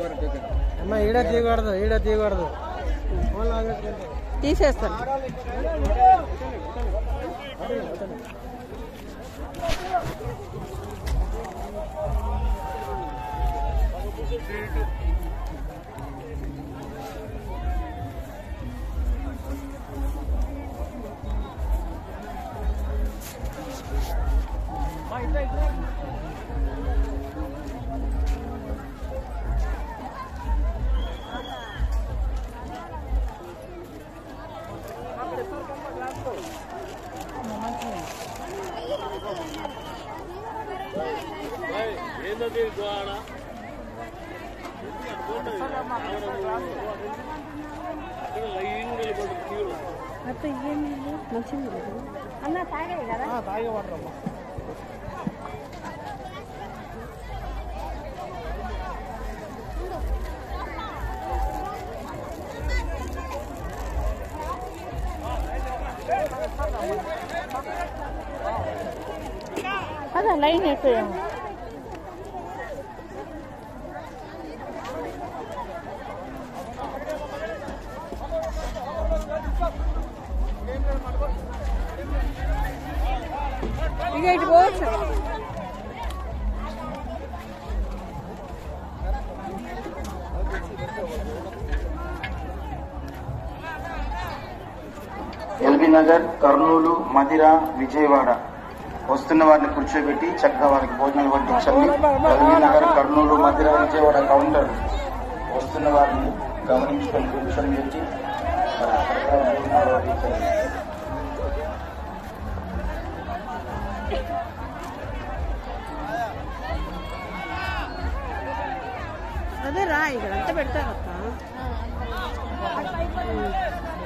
అమ్మ ఈడ తీయకూడదు ఈడ తీయకూడదు ఫోన్ లాగేసుకుంటే. తీసేస్తాను అన్న తాగే కదా ఆ, తాగే వాటర్ అమ్మ అదే లైన్ అయిపోయాము ఇక ఇటు పోవచ్చు ఎల్బీ నగర్ కర్నూలు మదిర విజయవాడ వస్తున్న వారిని కూర్చోబెట్టి చక్కగా వారికి భోజనాలు వడ్డించండి ఎల్బీ నగర్ కర్నూలు మదిర విజయవాడ కౌంటర్ వస్తున్న వారిని గమనించుకొని కూర్చొని పెట్టి మరి చక్కగా భోజనాలు వడ్డించండి అదే రా ఇక్కడ అంతా పెడతారు అక్క